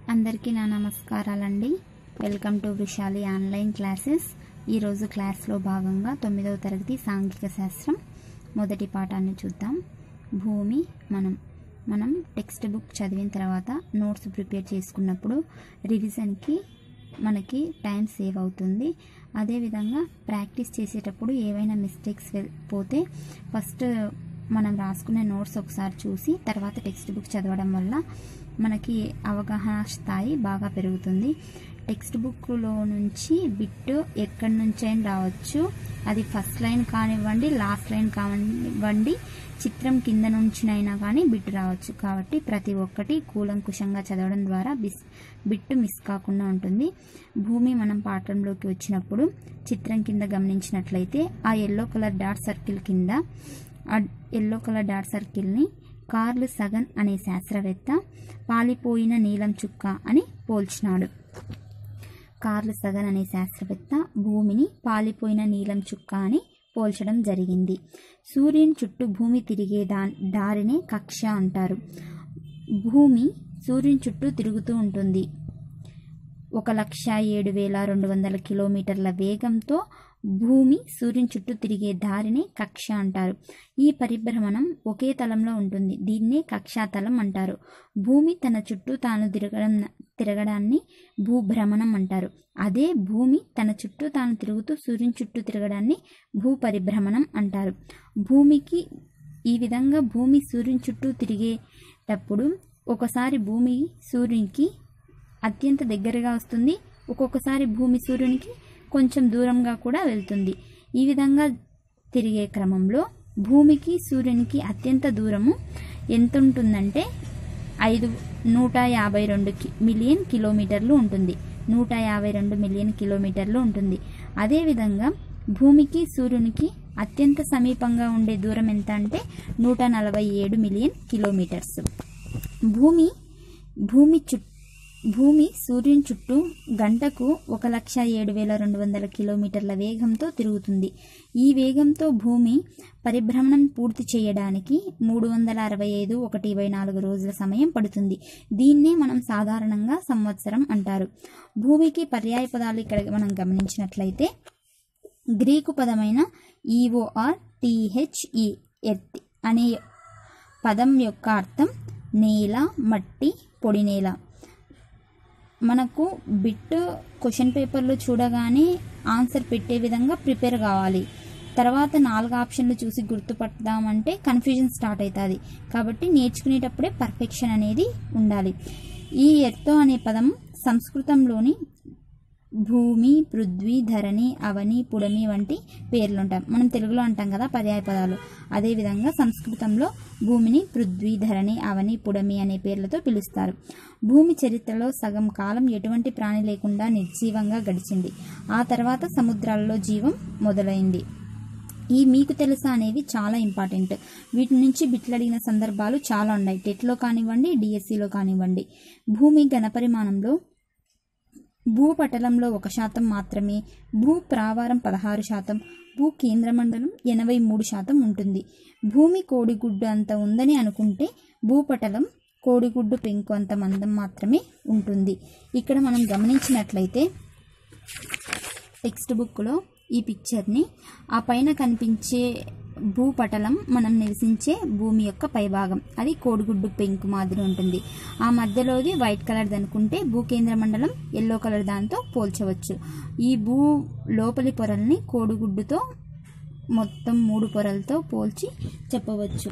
అందరికీ నా నమస్కారాలండి welcome to Vrushali online classes ఈరోజు క్లాస్లో భాగంగా తొమ్మిదవ తరగతి సాంఘిక శాస్త్రం మొదటి పాఠాన్ని చూద్దాం భూమి మనం మనం టెక్స్ట్ బుక్ చదివిన తర్వాత నోట్స్ ప్రిపేర్ చేసుకున్నప్పుడు రివిజన్కి మనకి టైం సేవ్ అవుతుంది అదేవిధంగా ప్రాక్టీస్ చేసేటప్పుడు ఏవైనా మిస్టేక్స్ పోతే ఫస్ట్ మనం రాసుకునే నోట్స్ ఒకసారి చూసి తర్వాత టెక్స్ట్ బుక్ చదవడం వల్ల మనకి అవగాహన స్థాయి బాగా పెరుగుతుంది టెక్స్ట్ బుక్లో నుంచి బిట్ ఎక్కడి నుంచైనా రావచ్చు అది ఫస్ట్ లైన్ కానివ్వండి లాస్ట్ లైన్ కానివ్వండి చిత్రం కింద నుంచినైనా కానీ బిట్ రావచ్చు కాబట్టి ప్రతి ఒక్కటి కూలంకుషంగా చదవడం ద్వారా బిస్ బిట్ మిస్ కాకుండా ఉంటుంది భూమి మనం పాఠంలోకి వచ్చినప్పుడు చిత్రం కింద గమనించినట్లయితే ఆ ఎల్లో కలర్ డాట్ సర్కిల్ కింద ఆ ఎల్లో కలర్ డాట్ సర్కిల్ని కార్ల్ సగన్ అనే శాస్త్రవేత్త పాలిపోయిన నీలం చుక్క అని పోల్చినాడు కార్ల్ సగన్ అనే శాస్త్రవేత్త భూమిని పాలిపోయిన నీలం చుక్క అని పోల్చడం జరిగింది సూర్యుని చుట్టూ భూమి తిరిగే దా దారినే కక్ష అంటారు భూమి సూర్యుని చుట్టూ తిరుగుతూ ఉంటుంది ఒక లక్ష ఏడు వేల రెండు వందల కిలోమీటర్ల వేగంతో భూమి సూర్యుని చుట్టూ తిరిగే దారిని కక్ష అంటారు ఈ పరిభ్రమణం ఒకే తలంలో ఉంటుంది దీన్నే కక్షాతలం అంటారు భూమి తన చుట్టూ తాను తిరగడం తిరగడాన్ని భూభ్రమణం అంటారు అదే భూమి తన చుట్టూ తాను తిరుగుతూ సూర్యుని చుట్టూ తిరగడాన్ని భూ పరిభ్రమణం అంటారు భూమికి ఈ విధంగా భూమి సూర్యుని చుట్టూ తిరిగేటప్పుడు ఒకసారి భూమి సూర్యునికి అత్యంత దగ్గరగా వస్తుంది ఒక్కొక్కసారి భూమి సూర్యునికి కొంచెం దూరంగా కూడా వెళ్తుంది ఈ విధంగా తిరిగే క్రమంలో భూమికి సూర్యునికి అత్యంత దూరము ఎంత ఉంటుందంటే ఐదు నూట యాభై రెండు మిలియన్ కిలోమీటర్లు ఉంటుంది నూట యాభై రెండు మిలియన్ కిలోమీటర్లు ఉంటుంది అదేవిధంగా భూమికి సూర్యునికి అత్యంత సమీపంగా ఉండే దూరం ఎంత అంటే నూట నలభై ఏడు మిలియన్ కిలోమీటర్స్ భూమి భూమి చుట్టూ భూమి సూర్యుని చుట్టూ గంటకు ఒక లక్ష ఏడు వేల రెండు వందల కిలోమీటర్ల వేగంతో తిరుగుతుంది ఈ వేగంతో భూమి పరిభ్రమణం పూర్తి చేయడానికి మూడు వందల అరవై ఐదు ఒకటి ఇరవై నాలుగు రోజుల సమయం పడుతుంది దీన్నే మనం సాధారణంగా సంవత్సరం అంటారు భూమికి పర్యాయ పదాలు ఇక్కడ మనం గమనించినట్లయితే గ్రీకు పదమైన ఈఓఆర్ టిహెచ్ఈ ఎర్త్ అనే పదం యొక్క అర్థం నేల మట్టి పొడి నేల మనకు బిట్ క్వశ్చన్ పేపర్లు చూడగానే ఆన్సర్ పెట్టే విధంగా ప్రిపేర్ కావాలి తర్వాత నాలుగు ఆప్షన్లు చూసి గుర్తుపడదామంటే కన్ఫ్యూజన్ స్టార్ట్ అవుతుంది కాబట్టి నేర్చుకునేటప్పుడే పర్ఫెక్షన్ అనేది ఉండాలి ఈ ఎర్తో అనే పదం సంస్కృతంలోని భూమి పృథ్వీ ధరణి అవని పుడమి వంటి పేర్లు ఉంటాం మనం తెలుగులో అంటాం కదా పర్యాయ పదాలు అదేవిధంగా సంస్కృతంలో భూమిని పృథ్వీ ధరణి అవని పుడమి అనే పేర్లతో పిలుస్తారు భూమి చరిత్రలో సగం కాలం ఎటువంటి ప్రాణి లేకుండా నిర్జీవంగా గడిచింది ఆ తర్వాత సముద్రాలలో జీవం మొదలైంది ఈ మీకు తెలుసా అనేవి చాలా ఇంపార్టెంట్ వీటి నుంచి బిట్లు అడిగిన సందర్భాలు చాలా ఉన్నాయి టెట్లో కానివ్వండి డిఎస్సిలో కానివ్వండి భూమి ఘనపరిమాణంలో భూపటలంలో ఒక శాతం మాత్రమే భూ ప్రావారం పదహారు శాతం భూ కేంద్రమండలం ఎనభై మూడు శాతం ఉంటుంది భూమి కోడిగుడ్డు అంత ఉందని అనుకుంటే భూపటలం కోడిగుడ్డు పెంకు అంత మందం మాత్రమే ఉంటుంది ఇక్కడ మనం గమనించినట్లయితే టెక్స్ట్ బుక్లో ఈ పిక్చర్ని ఆ పైన కనిపించే భూపటలం మనం నివసించే భూమి యొక్క పైభాగం అది కోడిగుడ్డు పెంకు మాదిరి ఉంటుంది ఆ మధ్యలోది వైట్ కలర్ అనుకుంటే భూకేంద్ర మండలం ఎల్లో కలర్ దాంతో పోల్చవచ్చు ఈ భూ లోపలి పొరల్ని కోడిగుడ్డుతో మొత్తం మూడు పొరలతో పోల్చి చెప్పవచ్చు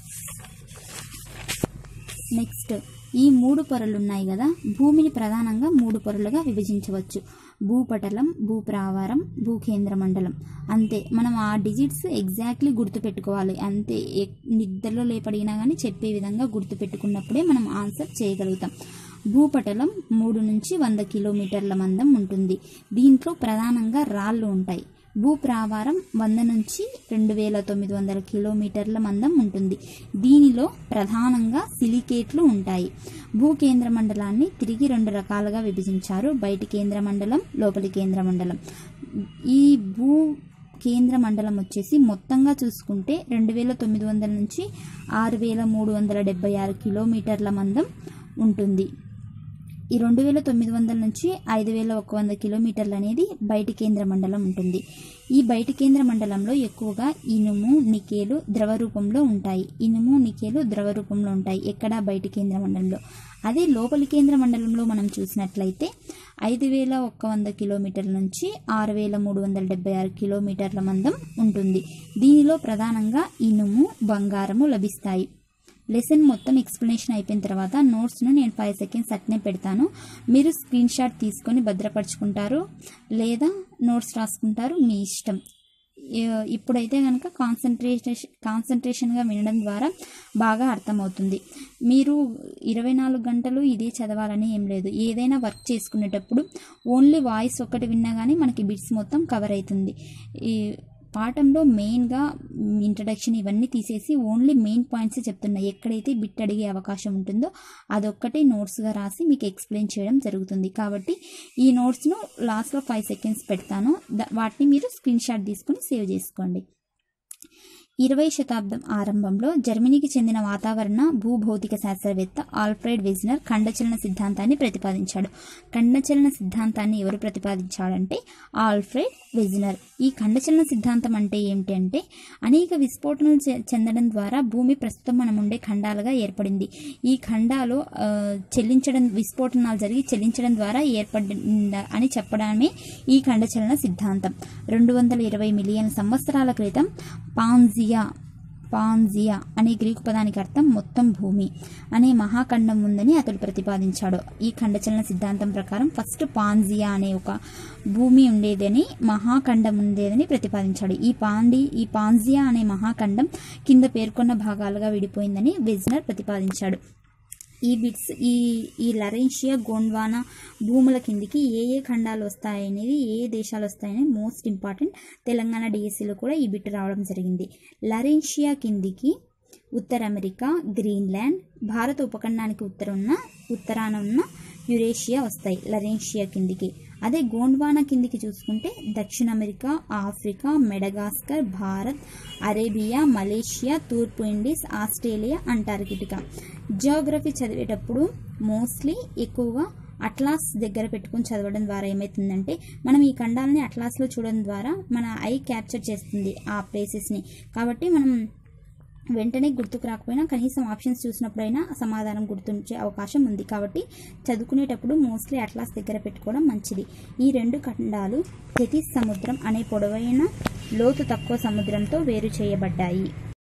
నెక్స్ట్ ఈ మూడు పొరలు ఉన్నాయి కదా భూమిని ప్రధానంగా మూడు పొరలుగా విభజించవచ్చు భూపటలం భూప్రావారం భూకేంద్ర మండలం అంతే మనం ఆ డిజిట్స్ ఎగ్జాక్ట్లీ గుర్తుపెట్టుకోవాలి అంతే నిద్రలో లేపడిగినా కానీ చెప్పే విధంగా గుర్తుపెట్టుకున్నప్పుడే మనం ఆన్సర్ చేయగలుగుతాం భూపటలం మూడు నుంచి వంద కిలోమీటర్ల మందం ఉంటుంది దీంట్లో ప్రధానంగా రాళ్ళు ఉంటాయి భూప్రావారం వంద నుంచి రెండు వేల తొమ్మిది వందల కిలోమీటర్ల మందం ఉంటుంది దీనిలో ప్రధానంగా సిలికేట్లు ఉంటాయి భూకేంద్ర మండలాన్ని తిరిగి రెండు రకాలుగా విభజించారు బయటి కేంద్ర మండలం లోపలి కేంద్ర మండలం ఈ భూ కేంద్ర మండలం వచ్చేసి మొత్తంగా చూసుకుంటే రెండు వేల తొమ్మిది వందల నుంచి ఆరు వేల మూడు వందల డెబ్బై ఆరు కిలోమీటర్ల మందం ఉంటుంది ఈ రెండు వేల తొమ్మిది వందల నుంచి ఐదు వేల ఒక వంద కిలోమీటర్లు అనేది బయటి కేంద్ర మండలం ఉంటుంది ఈ బయటి కేంద్ర మండలంలో ఎక్కువగా ఇనుము నికేలు ద్రవ రూపంలో ఉంటాయి ఇనుము నికేలు ద్రవ రూపంలో ఉంటాయి ఎక్కడ బయటి కేంద్ర మండలంలో అదే లోపలి కేంద్ర మండలంలో మనం చూసినట్లయితే ఐదు వేల ఒక్క వంద కిలోమీటర్ల నుంచి ఆరు వేల మూడు వందల డెబ్బై ఆరు కిలోమీటర్ల మందం ఉంటుంది దీనిలో ప్రధానంగా ఇనుము బంగారము లభిస్తాయి లెసన్ మొత్తం ఎక్స్ప్లెనేషన్ అయిపోయిన తర్వాత నోట్స్ను నేను ఫైవ్ సెకండ్స్ అట్నే పెడతాను మీరు స్క్రీన్ షాట్ తీసుకొని భద్రపరుచుకుంటారు లేదా నోట్స్ రాసుకుంటారు మీ ఇష్టం ఏ- ఇప్పుడైతే కనుక కాన్సన్ట్రేషన్ కాన్సన్ట్రేషన్గా వినడం ద్వారా బాగా అర్థమవుతుంది మీరు ఇరవై నాలుగు గంటలు ఇదే చదవాలని ఏం లేదు ఏదైనా వర్క్ చేసుకునేటప్పుడు ఓన్లీ వాయిస్ ఒక్కటి విన్నా కానీ మనకి బిట్స్ మొత్తం కవర్ అవుతుంది ఈ పాఠంలో మెయిన్గా ఇంట్రడక్షన్ ఇవన్నీ తీసేసి ఓన్లీ మెయిన్ పాయింట్స్ చెప్తున్నాయి ఎక్కడైతే బిట్ అడిగే అవకాశం ఉంటుందో అదొక్కటే నోట్స్గా రాసి మీకు ఎక్స్ప్లెయిన్ చేయడం జరుగుతుంది కాబట్టి ఈ నోట్స్ను లాస్ట్లో ఫైవ్ సెకండ్స్ పెడతాను ద- వాటిని మీరు స్క్రీన్ షాట్ తీసుకుని సేవ్ చేసుకోండి ఇరవై శతాబ్దం ఆరంభంలో జర్మనీకి చెందిన వాతావరణ భూభౌతిక శాస్త్రవేత్త ఆల్ఫ్రెడ్ వెజ్నర్ ఖండచలన సిద్ధాంతాన్ని ప్రతిపాదించాడు ఖండచలన సిద్ధాంతాన్ని ఎవరు ప్రతిపాదించాడంటే ఆల్ఫ్రెడ్ వెజ్నర్ ఈ ఖండచలన సిద్ధాంతం అంటే ఏమిటి అంటే అనేక విస్ఫోటనలు చె- చెందడం ద్వారా భూమి ప్రస్తుతం మనం ఉండే ఖండాలుగా ఏర్పడింది ఈ ఖండాలు ఆ, చెల్లించడం విస్ఫోటనాలు జరిగి చెల్లించడం ద్వారా ఏర్పడింద అని చెప్పడమే ఈ ఖండచలన సిద్ధాంతం రెండు వందల ఇరవై మిలియన్ సంవత్సరాల క్రితం పాన్జియా పాన్జియా అనే గ్రీకు పదానికి అర్థం మొత్తం భూమి అనే మహాఖండం ఉందని అతడు ప్రతిపాదించాడు ఈ ఖండచలన సిద్ధాంతం ప్రకారం ఫస్ట్ పాన్జియా అనే ఒక భూమి ఉండేదని మహాఖండం ఉండేదని ప్రతిపాదించాడు ఈ పాండి ఈ పాన్జియా అనే మహాఖండం కింద పేర్కొన్న భాగాలుగా విడిపోయిందని వెజ్నర్ ప్రతిపాదించాడు ఈ బిట్స్ ఈ ఈ లరెన్షియా గోండ్వానా భూముల కిందికి ఏ ఏ ఖండాలు వస్తాయనేది ఏ ఏ దేశాలు వస్తాయనేది మోస్ట్ ఇంపార్టెంట్ తెలంగాణ డిఎస్సిలో కూడా ఈ బిట్ రావడం జరిగింది లరెన్షియా కిందికి ఉత్తర అమెరికా గ్రీన్లాండ్ భారత ఉపఖండానికి ఉత్తరం ఉన్న ఉత్తరాన ఉన్న యురేషియా వస్తాయి లరెన్షియా కిందికి అదే గోండ్వానా కిందికి చూసుకుంటే దక్షిణ America Africa Madagascar Bharat Arabia Malaysia తూర్పు ఇండీస్ ఆస్ట్రేలియా అంటార్కిటికా జియోగ్రఫీ చదివేటప్పుడు మోస్ట్లీ ఎక్కువగా అట్లాస్ దగ్గర పెట్టుకుని చదవడం ద్వారా ఏమవుతుందంటే మనం ఈ ఖండాలని అట్లాస్లో చూడడం ద్వారా మన ఐ క్యాప్చర్ చేస్తుంది ఆ ప్లేసెస్ని కాబట్టి మనం వెంటనే గుర్తుకు రాకపోయినా కనీసం ఆప్షన్స్ చూసినప్పుడైనా సమాధానం గుర్తుంచే అవకాశం ఉంది కాబట్టి చదువుకునేటప్పుడు మోస్ట్లీ అట్లాస్ దగ్గర పెట్టుకోవడం మంచిది ఈ రెండు ఖండాలు తెతిస్ సముద్రం అనే పొడవైన లోతు తక్కువ సముద్రంతో వేరు చేయబడ్డాయి